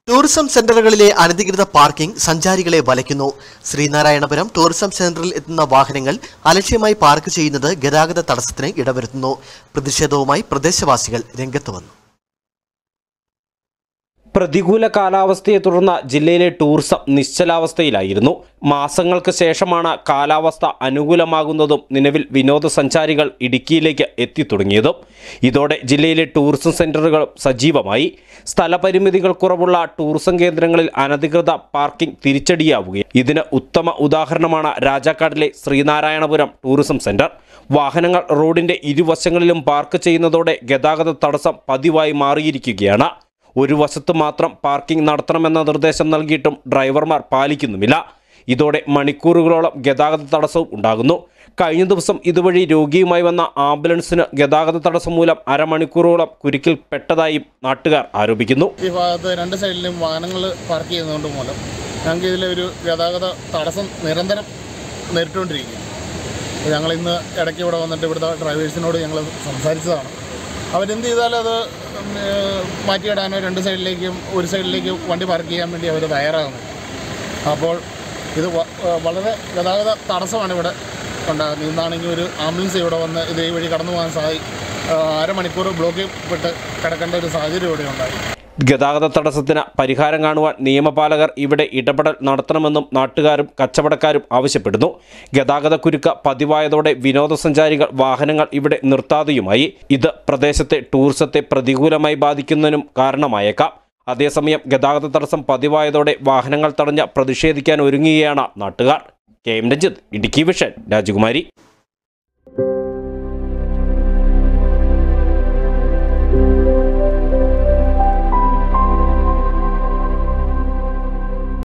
tourism സെന്ററുകളിലെ അനധികൃത parking സഞ്ചാരികളെ വലയ്ക്കുന്നു Sreenarayanapuram tourism സെന്ററിൽ എത്തുന്ന വാഹനങ്ങൾ അലക്ഷ്യമായി പാർക്ക് ചെയ്യുന്നത് ഗതാഗത തടസ്സത്തിന് ഇടവരുത്തുന്നു പ്രതിഷേധവുമായി പ്രദേശവാസികൾ രംഗത്ത് വന്നു പ്രതികൂല കാലാവസ്ഥയെ തുടർന്ന് ജില്ലയിലെ ടൂറിസം നിശ്ചലാവസ്ഥയിലായിരുന്നു മാസങ്ങൾക്ക് ശേഷമാണ് കാലാവസ്ഥ അനുകൂലമാകുന്നതും നിലവിൽ വിനോദസഞ്ചാരികൾ ഇടുക്കിയിലേക്ക് എത്തിത്തുടങ്ങിയതും ഇതോടെ ജില്ലയിലെ ടൂറിസം സെന്ററുകൾ സജീവമായി സ്ഥലപരിമിതികൾ കുറവുള്ള ടൂറിസം കേന്ദ്രങ്ങളിൽ അനധികൃത പാർക്കിംഗ് തിരിച്ചടിയാവുകയും ഇതിന് ഉത്തമ ഉദാഹരണമാണ് രാജാക്കാടിലെ ശ്രീനാരായണപുരം ടൂറിസം സെന്റർ വാഹനങ്ങൾ റോഡിന്റെ ഇരുവശങ്ങളിലും പാർക്ക് ചെയ്യുന്നതോടെ ഗതാഗത തടസ്സം പതിവായി മാറിയിരിക്കുകയാണ് ഒരു വശത്ത് മാത്രം പാർക്കിംഗ് നടത്തണമെന്ന നിർദ്ദേശം നൽകിയിട്ടും ഡ്രൈവർമാർ പാലിക്കുന്നുമില്ല ഇതോടെ മണിക്കൂറുകളോളം ഗതാഗത തടസ്സവും ഉണ്ടാകുന്നു കഴിഞ്ഞ ദിവസം ഇതുവഴി രോഗിയുമായി വന്ന ആംബുലൻസിന് ഗതാഗത തടസ്സം മൂലം അരമണിക്കൂറോളം കുരുക്കിൽ പെട്ടതായും നാട്ടുകാർ ആരോപിക്കുന്നു ഈ ഭാഗത്ത് രണ്ട് സൈഡിലും വാഹനങ്ങൾ പാർക്ക് ചെയ്യുന്നതുകൊണ്ട് മൂലം ഞങ്ങൾക്ക് ഇതിലെ ഒരു ഗതാഗത തടസ്സം നിരന്തരം നേരിട്ടുകൊണ്ടിരിക്കുകയാണ് അപ്പോൾ ഞങ്ങൾ ഇന്ന് ഇടയ്ക്ക് ഇവിടെ വന്നിട്ട് ഇവിടുത്തെ ഡ്രൈവേഴ്സിനോട് ഞങ്ങൾ സംസാരിച്ചതാണ് അവരെന്ത് ചെയ്താലും അത് ഉം, ഏഹ്, മാറ്റിയിടാനോ രണ്ട് സൈഡിലേക്കും ഒരു സൈഡിലേക്ക് വണ്ടി പാർക്ക് ചെയ്യാൻ വേണ്ടി അവർ തയ്യാറാകുന്നു അപ്പോൾ ഇത് വ- ഏഹ്, വളരെ ഗതാഗത തടസ്സമാണ് ഇവിടെ ഉണ്ടാകുന്നത് ഇന്നാണെങ്കിൽ ഒരു ആംബുലൻസ് ഇവിടെ വന്ന് ഇത് ഈ വഴി കടന്നു പോകാൻ സാധി ഏഹ്, അരമണിക്കൂർ ബ്ലോക്കിൽ പെട്ട് കിടക്കേണ്ട ഒരു സാഹചര്യം ഇവിടെ ഉണ്ടായി ഗതാഗത തടസ്സത്തിന് പരിഹാരം കാണുവാൻ നിയമപാലകർ ഇവിടെ ഇടപെടൽ നടത്തണമെന്നും നാട്ടുകാരും കച്ചവടക്കാരും ആവശ്യപ്പെടുന്നു ഗതാഗത കുരുക്ക് പതിവായതോടെ വിനോദസഞ്ചാരികൾ വാഹനങ്ങൾ ഇവിടെ നിർത്താതെയുമായി ഇത് പ്രദേശത്തെ ടൂറിസത്തെ പ്രതികൂലമായി ബാധിക്കുന്നതിനും കാരണമായേക്കാം അതേസമയം ഗതാഗത തടസ്സം പതിവായതോടെ വാഹനങ്ങൾ തടഞ്ഞ് പ്രതിഷേധിക്കാൻ ഒരുങ്ങുകയാണ് നാട്ടുകാർ K M Ranjith Idukki vision രാജകുമാരി